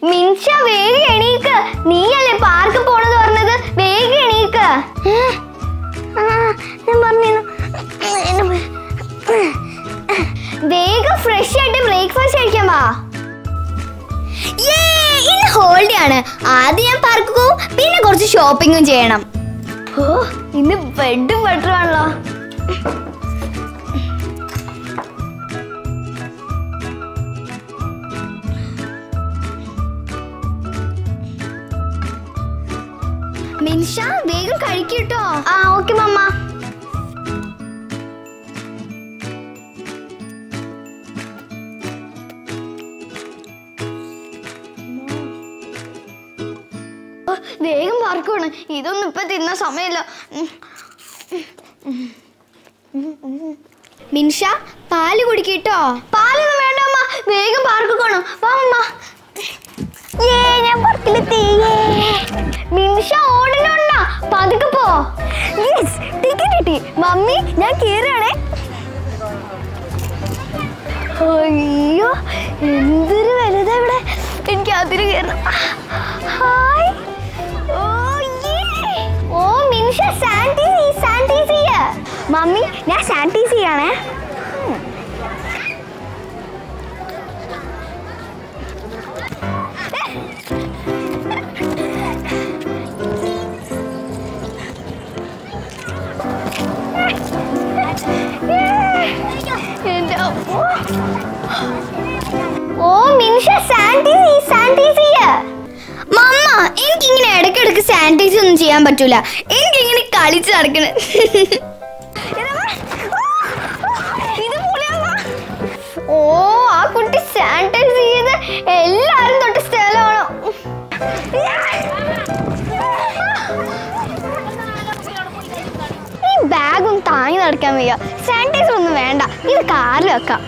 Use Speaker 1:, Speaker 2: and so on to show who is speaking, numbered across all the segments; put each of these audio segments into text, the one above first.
Speaker 1: മിൻഷ വേഗം എണീക്ക് നീയല്ലേ പാർക്ക് പോണെന്ന് പറഞ്ഞത് വേഗം എണീക്ക് ഞാൻ പറഞ്ഞു വേഗം ഫ്രഷ് ആയിട്ട് ബ്രേക്ക്ഫാസ്റ്റ് കഴിക്കാൻ വാ യേ, ഇന്ന് ഹോളിഡേ ആണ് ആദ്യം ഞാൻ പാർക്ക് പോവും പിന്നെ കുറച്ച് ഷോപ്പിങ്ങും ചെയ്യണം ഓ ഇന്ന് ബെഡും ബെറ്ററാണല്ലോ മിൻഷ വേഗം കഴിക്കട്ടോ ആ ഓക്കെ മമ്മ ഓ, വേഗം പാർക്കുവാണ് ഇതൊന്നും ഇപ്പൊ തിന്ന സമയമില്ല മിൻഷ പാല് കുടിക്കട്ടോ പാലൊന്നും വേണ്ട അമ്മ വേഗം പാർക്ക് പോണം വാ അമ്മ ഏ ഞാൻ പാർക്കിലെത്തി മിൻഷ ഓടണോണ്ട പതുക്കെ പോ യെസ് ടിക്കറ്റ് കിട്ടി മമ്മി ഞാൻ കേറുകയാണേ അയ്യോ എന്തൊരു വലുതാ ഇവിടെ എനിക്ക് അതിന് കയറണം hi oh yeah. Oh Minsha sanitize sanitize ചെയ്യ മമ്മി ഞാൻ സാനിറ്റൈസ് ചെയ്യണേ എന്റെ അമ്മോ. ഓ മിൻഷ സാനിറ്റൈസ് സാനിറ്റൈസ് ചെയ്യ മമ്മ എനിക്കിങ്ങനെ ഇടയ്ക്കിടയ്ക്ക് സാനിറ്റൈസ് ഒന്നും ചെയ്യാൻ പറ്റൂല എനിക്കിങ്ങനെ കളിച്ച് നടക്കണ് ഓ ആ കുട്ടി സാനിറ്റൈസ് ചെയ്ത് എല്ലാരും തൊട്ട് സ്ഥലമാണോ ഈ ബാഗും താങ്ങി നടക്കാൻ വയ്യ സാനിറ്റൈസർ ഒന്നും വേണ്ട ഇത് കാറിൽ വെക്കാം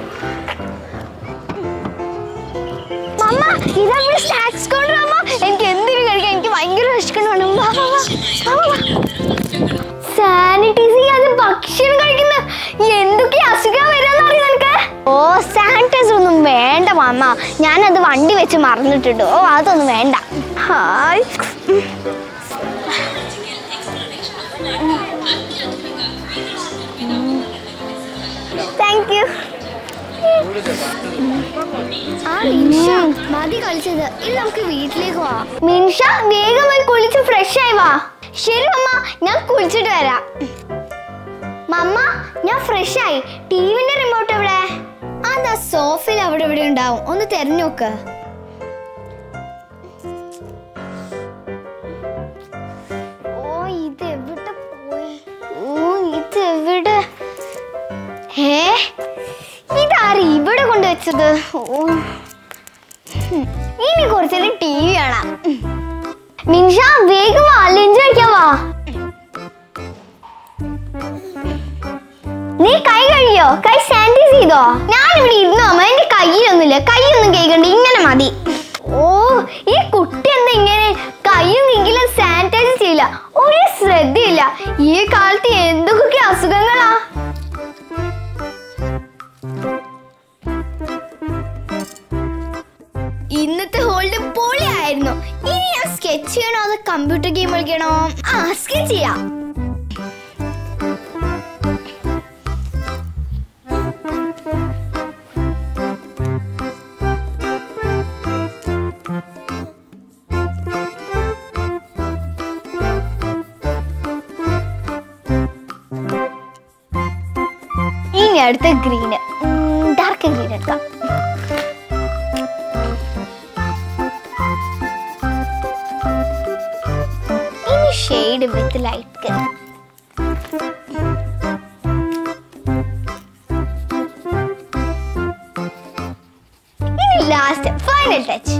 Speaker 1: മമ്മ ഇതാ സ്നാക്സ് കൊണ്ടുവരാമ എനിക്ക് എന്തിനു കഴിക്കാൻ എനിക്ക് ഭയങ്കര വിശക്കണമാണ് വാ വാ വാ വാ സാനിറ്റൈസ് ചെയ്യാതെ ഭക്ഷണം കഴിക്കുന്ന എന്തൊക്കെ അസുഖം വരാന്ന് അറിയാം നിനക്ക് ഓ സാനിറ്റൈസർ ഒന്നും വേണ്ട മാമ ഞാനത് വണ്ടി വെച്ച് മറന്നിട്ടുണ്ട് ഓ അതൊന്നും വേണ്ട ഹായ് താങ്ക് യു ആ മിൻഷ മതി കളിച്ചത് ഇനി നമുക്ക് വീട്ടിലേക്ക് പോവാം മിൻഷ വേഗം പോയി കുളിച്ച് ഫ്രഷ് ആയി വാ ശരി മമ്മ ഞാൻ കുളിച്ചിട്ട് വരാം മമ്മ ഞാൻ ഫ്രഷ് ആയി ടിവിന്റെ റിമോട്ട് എവിടെ അതാ സോഫയിൽ അവിടെ ഇവിടെ ഉണ്ടാവും ഒന്ന് തെരഞ്ഞു നോക്ക് ഓ ഇത് എവിടെ പോയി ഓ ഇത് എവിടെ ഏ ഇതാര് ഇവിടെ കൊണ്ടുവച്ചത് ഓ ഹും. ഇനി കുറച്ചേരം ടി വി കാണാം മിൻഷ വേഗം വാ ലഞ്ച് കഴിക്കാൻ വാ നീ കൈ കഴിയോ കൈ സാനിറ്റൈസ് ചെയ്തോ ഞാൻ ഇവിടെ ഇരുന്നോ അമ്മ എന്റെ കയ്യിലൊന്നുമില്ല കൈയൊന്നും കേൾക്കണ്ട ഇങ്ങനെ മതി ഓ ഈ കുട്ടി എന്താ ഇങ്ങനെ കൈയും എങ്കിലും സാനിറ്റൈസ് ചെയ്യില്ല ഒരു ശ്രദ്ധയില്ല ഈ കാലത്ത് എന്തൊക്കെ അസുഖങ്ങളാ ഇന്നത്തെ ഹോൾഡ് പൊളിയായിരുന്നു ഇനി ഞാൻ സ്കെച്ച് ചെയ്യണോ അതോ കമ്പ്യൂട്ടർ ഗെയിം കളിക്കണോ ആ സ്കെച്ച് ചെയ്യാം ഇനി അടുത്ത ഗ്രീന് ഡാർക്ക് ഗ്രീൻ എടുക്കാം ഇനി ഷെയ്ഡ് വിത്ത് ലൈറ്റ് ഗ്രീൻ ഇനി ലാസ്റ്റ് ഫൈനൽ ടച്ച്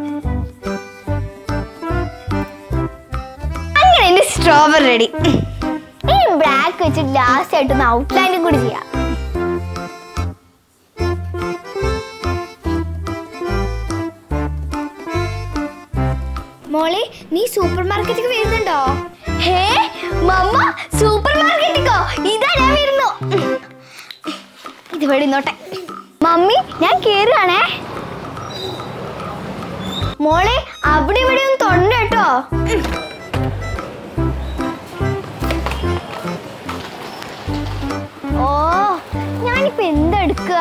Speaker 1: അങ്ങനെ എന്റെ സ്ട്രോബർ റെഡി ഇനി ബ്ലാക്ക് വെച്ചിട്ട് ലാസ്റ്റ് ആയിട്ട് ഒന്ന് ഔട്ട്ലൈനും കൂടി ചെയ്യാം മോളെ നീ സൂപ്പർ മാർക്കറ്റിൽ വരുന്നുണ്ടോ ഹേ മമ്മ സൂപ്പർ മാർക്കറ്റിക്കോ ഇതാ ഞാൻ വരുന്നു ഇത് ഇവിടെ നിന്നോട്ടെ മമ്മി ഞാൻ കേറുകയാണേ മോളെ അവിടെ ഇവിടെ ഒന്ന് തൊണ്ട കേട്ടോ ഓ ഞാനിപ്പോ എന്തെടുക്കുക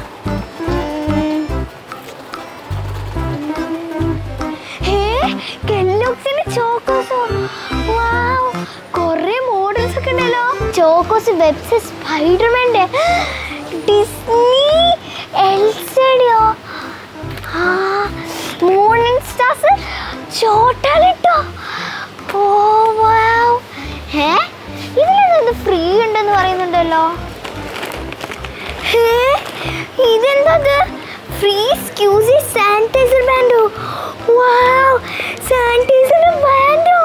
Speaker 1: കെല്ലോക്സിന്റെ ചോക്കോസോ വാവ് കൊറേ മോഡൽസ് ഒക്കെ ഉണ്ടല്ലോ ചോക്കോസ് വെബ്സ് സ്പൈഡർമാൻ്റെ ഡിസ്നി എൽസഡിയോ ആ മൂൺ സ്റ്റാർസ് ചോട്ടാലിട്ടോ ഓ വാവ് ഹേ ഇതിലെന്താ ഫ്രീ ഉണ്ടെന്ന് പറയുന്നുണ്ടല്ലോ ഹേ ഇതെന്താ ഫ്രീ സ്ക്യൂസി സാനിറ്റൈസർ ബാൻഡോ വാവ് സാനിറ്റൈസർ ബാൻഡോ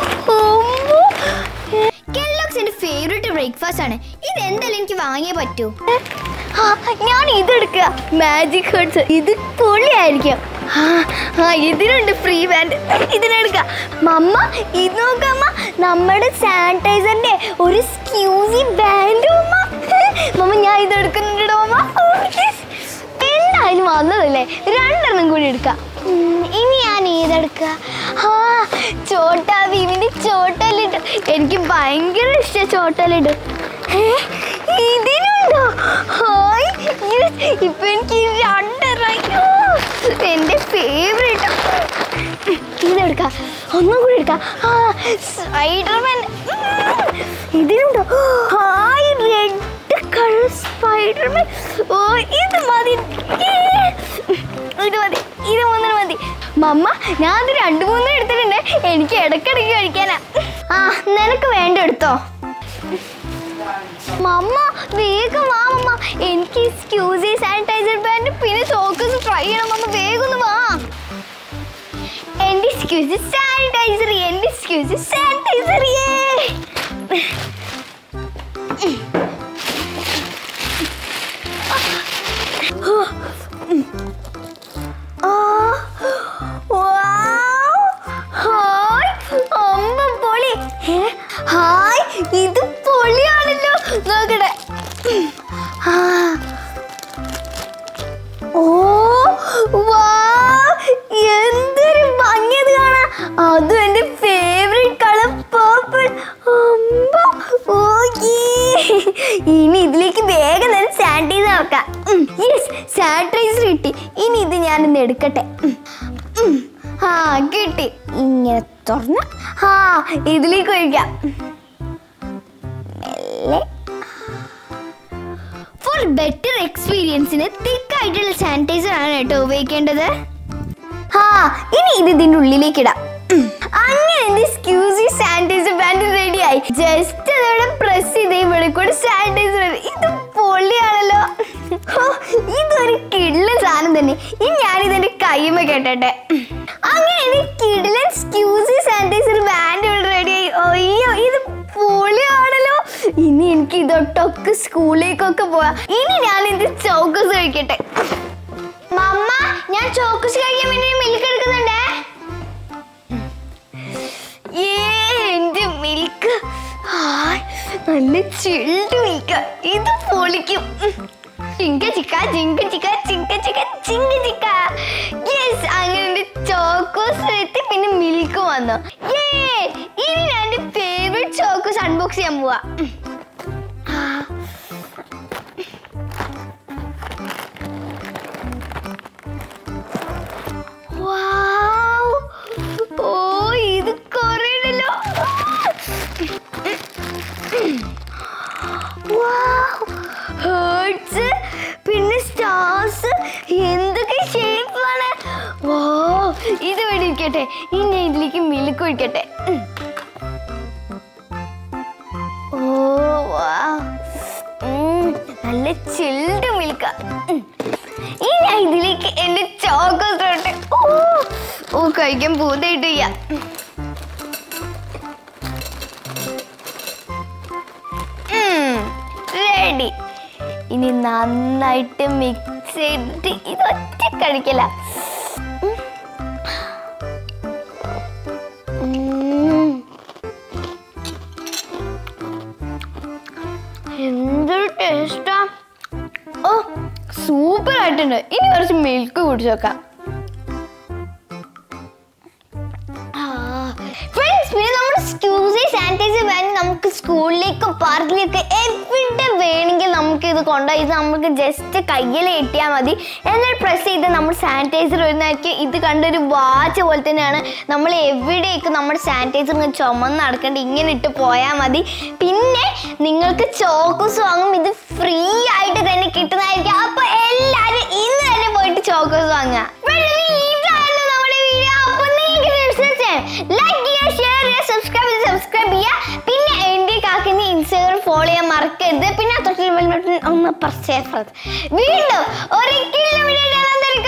Speaker 1: കെല്ലോക്സ് എന്റെ ഫേവറേറ്റ് ബ്രേക്ക്ഫാസ്റ്റ് ആണ് ഇത് എന്തായാലും എനിക്ക് വാങ്ങിയേ പറ്റൂ ആ, ഞാൻ ഇതെടുക്കുക മാജിക് ഹേർട്സ് ഇത് പൊളിയായിരിക്കും ആ, ആ ഇതിനുണ്ട് ഫ്രീ ബാൻഡ് ഇതിനെടുക്ക മമ്മ ഇത് നോക്കമ്മ നമ്മുടെ സാനിറ്റൈസറിന്റെ ഒരു സ്ക്യൂസി ബാൻഡ് മമ്മ മമ്മ ഞാൻ ഇത് എടുക്കുന്നുണ്ടോ മമ്മ എന്തായാലും വന്നതല്ലേ രണ്ടെണ്ണം കൂടി എടുക്കാം ഉം, ഇനി ഞാൻ ഏതെടുക്കുക ആ ചോട്ടാ ഭീമിന്റെ ചോട്ടലിട്ട് എനിക്ക് ഭയങ്കര ഇഷ്ടം ചോട്ടലിട്ട് ഏ, ഇതിനുണ്ടോ ഹായ് yes, ഇപ്പൊ എനിക്ക് രണ്ടെണ്ണായി ഓ, എന്റെ ഫേവറേറ്റ് ഇതെടുക്കാം ഒന്നും കൂടി എടുക്കാം ആ സ്പൈഡർമാൻ ഇതിനുണ്ടോ hi red colour Spiderman oh ഇത് മതി ഏ, ഇത് മതി ഇത് മൂന്നിന് മതി മമ്മ ഞാൻ അത് രണ്ട് മൂന്നും എടുത്തിട്ടുണ്ട് എനിക്ക് ഇടയ്ക്കിടയ്ക്ക് കഴിക്കാനാ ആ നിനക്ക് വേണ്ട എടുത്തോ മമ്മ വേഗം വാ മമ്മ എനിക്ക് സ്ക്യൂസി സാനിറ്റൈസർ ബാൻഡ് പിന്നെ ചോക്കസ് ട്രൈ ചെയ്യണം മമ്മ വേഗം ഒന്ന് വാ എന്റെ സ്ക്യൂസി സാനിറ്റൈസർ എന്റെ സ്ക്യൂസി സാനിറ്റൈസർ ഹായ് അമ്മ പൊളി ഏ, ഹായ് ഇത് പൊളിയാണല്ലോ നോക്കട്ടെ ആ. ഓ വാ എന്തൊരു ഭംഗിയത് കാണാൻ അതും എന്റെ ഫേവറേറ്റ് കളർ പേർപ്പിൾ ഇനി ഇതിലേക്ക് വേഗം തന്നെ സാനിറ്റൈസർ വെക്കാം യെസ് സാനിറ്റൈസർ കിട്ടി ഇനി ഇത് ഞാനൊന്ന് എടുക്കട്ടെ ഉം, ഉം. ആ കിട്ടി ഇങ്ങനെ തുറന്ന് ആ ഇതിലേക്ക് ഒഴിക്കാം മെല്ലെ ഫോർ ബെറ്റർ എക്സ്പീരിയൻസിന് തിക്ക് ആയിട്ടുള്ള സാനിറ്റൈസർ ആണ് കേട്ടോ ഉപയോഗിക്കേണ്ടത് ആ ഇനി ഇത് ഇതിന്റെ ഉള്ളിലേക്ക് ഇടാം ഉം. അങ്ങനെ എന്റെ സ്ക്യൂസി സാനിറ്റൈസർ ബാൻഡ് റെഡിയായി ജസ്റ്റ് അതോടെ പ്രസ് ചെയ്ത് ഇവിടെ കൂടെ സാനിറ്റൈസർ ഇത് പൊള്ളിയാണല്ലോ ഹോ, ഇതൊരു കിടിലൻ സാധനം തന്നെ ഇനി ഞാൻ ഇതിന്റെ കൈമ കേട്ടെ അങ്ങനെ എന്റെ കിടിലൻ സ്ക്യൂസി സാനിറ്റൈസർ ബാൻഡ് ഇവിടെ റെഡിയായി അയ്യോ ഇത് പൊളിയാണല്ലോ ഇനി എനിക്ക് ഇതൊട്ടൊക്കെ സ്കൂളിലേക്കൊക്കെ പോവാം ഇനി ഞാൻ ഇത് ചോക്കസ് കഴിക്കട്ടെ മമ്മ ഞാൻ ചോക്കസ് കഴിക്കാൻ വേണ്ടി മിൽക്ക് എടുക്കുന്നുണ്ടേ ഏ എന്റെ മിൽക്ക് നല്ല ചിൽഡ് മിൽക്ക് ഇത് പൊളിക്കും ഉം. ചിങ്ക ചിക്ക ചിങ്ക ചിക്ക ചിങ്ക ചിക്ക ചിങ്ക ചിക്ക യെസ് അങ്ങനെ എന്റെ ചോക്കോസ് എത്തി പിന്നെ മിൽക്ക് വന്നു ഏ ഇനി ഞാൻ എന്റെ ഫേവറേറ്റ് ചോക്കോസ് അൺബോക്സ് ചെയ്യാൻ പോവാ ഉം. ആ. Wow! ഓ ഇത് കൊറേണ്ടല്ലോ ഹേർട്സ് പിന്നെ സ്റ്റാർസ് എന്തൊക്കെ ഷേപ്പാണ് ഓ ഇത് ഇവിടെ ഇരിക്കട്ടെ ഇനി ഞാൻ ഇതിലേക്ക് മിൽക്ക് ഒഴിക്കട്ടെ ഉം. ഓ വാ നല്ല ചിൽഡ് മിൽക്ക ഇനി ഞാൻ ഇതിലേക്ക് എന്റെ ചോക്കോസ് ഇട്ടെ ഓ ഓ കഴിക്കാൻ പൂതായിട്ട് ചെയ്യാം റെഡി ഇനി നന്നായിട്ട് മിക്സ് ചെയ്തിട്ട് ഇത് ഒറ്റ കഴിക്കല എന്തൊരു ടേസ്റ്റാ ഓ സൂപ്പർ ആയിട്ടുണ്ട് ഇനി കുറച്ച് മിൽക്ക് കുടിച്ചു നോക്കാം സ്കൂളിലേക്കും പാർക്കിലേക്കും എവിടെ വേണമെങ്കിൽ നമുക്ക് ഇത് കൊണ്ടുപോയി ഇത് നമുക്ക് ജസ്റ്റ് കയ്യിൽ കിട്ടിയാൽ മതി എന്നിട്ട് പ്രസ് ചെയ്ത് നമ്മൾ സാനിറ്റൈസർ വരുന്നതായിരിക്കും ഇത് കണ്ടൊരു വാച്ച് പോലെ തന്നെയാണ് നമ്മൾ എവിടെയൊക്കെ നമ്മുടെ സാനിറ്റൈസർ ഇങ്ങനെ ചുമന്ന് നടക്കേണ്ട ഇങ്ങനെ ഇട്ട് പോയാൽ മതി പിന്നെ നിങ്ങൾക്ക് ചോക്കോസ് വാങ്ങും ഇത് ഫ്രീ ആയിട്ട് തന്നെ കിട്ടുന്നതായിരിക്കും അപ്പൊ എല്ലാരും ഇന്ന് തന്നെ പോയിട്ട് ചോക്കോസ് വാങ്ങുക ഇതായിരുന്നു നമ്മുടെ വീഡിയോ അപ്പൊ നിങ്ങൾക്ക് ലൈക്ക് ചെയ്യുക ഷെയർ ചെയ്യുക സബ്സ്ക്രൈബ് ചെയ്ത് സബ്സ്ക്രൈബ് ചെയ്യുക പിന്നെ എൻ്റെ കാക്കിന് ഇൻസ്റ്റാഗ്രാം ഫോളോ ചെയ്യാൻ മറക്കരുത് പിന്നെ തൊട്ടിൽ ബെൽ ബട്ടൺ ഒന്ന് പ്രസ് ചെയ്യാൻ വീണ്ടും ഒരിക്കലും വീഡിയോ